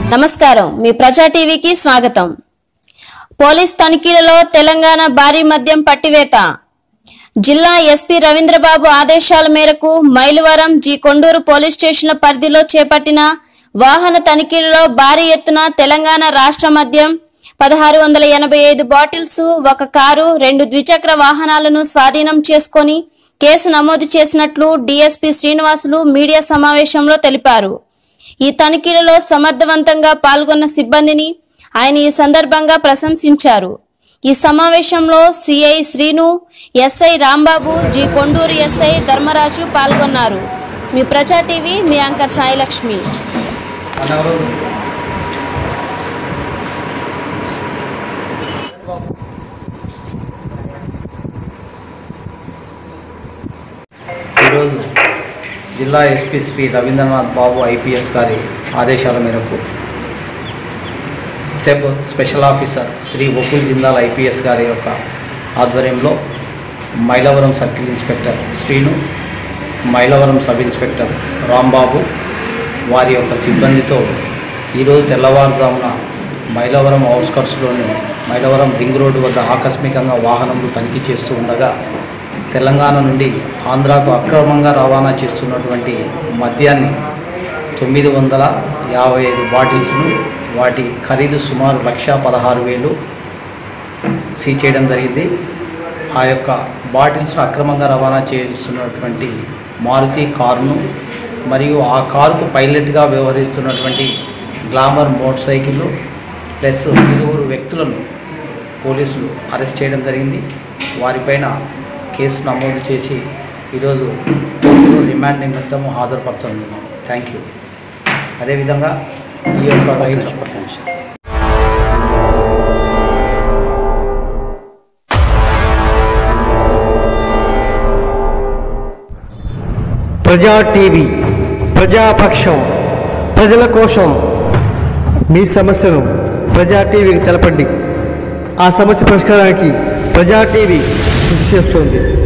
నమస్కారం మీ ప్రజా టీవీకి స్వాగతం పోలీస్ తనిఖీలలో తెలంగాణ భారీ మద్యం పట్టివేత జిల్లా ఎస్పీ రవీంద్రబాబు ఆదేశాల మేరకు మైలువరం జి కొండూరు పోలీస్ స్టేషన్ల పరిధిలో చేపట్టిన వాహన తనిఖీలలో భారీ ఎత్తున తెలంగాణ రాష్ట్ర మద్యం పదహారు వందల ఎనభై ఐదు బాటిల్స్ ఒక కారు రెండు ద్విచక్ర వాహనాలను స్వాధీనం చేసుకొని కేసు నమోదు చేసినట్లు డీఎస్పీ శ్రీనివాసులు మీడియా సమావేశంలో తెలిపారు ఈ తనిఖీలలో సమర్థవంతంగా పాల్గొన్న సిబ్బందిని ఆయన ఈ సందర్భంగా ప్రశంసించారు ఈ సమావేశంలో CI Srinu SI Rambabu G Konduru SI Dharmaraju పాల్గొన్నారు మీ ప్రజా టీవీ మీ యాంకర్ సాయిలక్ష్మి ఈరోజు జిల్లా ఎస్పీ శ్రీ రవీంద్రనాథ్ బాబు ఐపీఎస్ గారి ఆదేశాల మేరకు SEB special officer Shri Vakul Jindal IPS గారి యొక్క ఆధ్వర్యంలో Mylavaram circle inspector Srinu Mylavaram sub inspector Rambabu వారి యొక్క సిబ్బందితో ఈరోజు తెల్లవారుజామున మైలవరం అవుట్స్కట్స్లోని మైలవరం రింగ్ రోడ్డు వద్ద ఆకస్మికంగా వాహనములు తనిఖీ చేస్తూ ఉండగా తెలంగాణ నుండి ఆంధ్రాకు అక్రమంగా రవాణా చేస్తున్నటువంటి మద్యాన్ని తొమ్మిది వందల యాభై ఐదు బాటిల్స్ను వాటి ఖరీదు సుమారు లక్ష పదహారు వేలు సీజ్ చేయడం జరిగింది ఆ యొక్క బాటిల్స్ను అక్రమంగా రవాణా చేస్తున్నటువంటి మారుతి కారును మరియు ఆ కారుకు పైలట్గా వ్యవహరిస్తున్నటువంటి గ్లామర్ మోటార్ సైకిల్ ప్లస్ ఇరువురు వ్యక్తులను పోలీసులు అరెస్ట్ చేయడం జరిగింది వారిపైన కేసు నమోదు చేసి ఈరోజు కోర్టులో రిమాండ్ నిమిత్తము హాజరుపరచనున్నాం థ్యాంక్ యూ అదేవిధంగా ఈ యొక్క రైలు ప్రజా టీవీ ప్రజాపక్షం ప్రజల కోసం మీ సమస్యను ప్రజా టీవీకి తెలపండి ఆ సమస్య పరిష్కారానికి ప్రజా టీవీ కృషి చేస్తుంది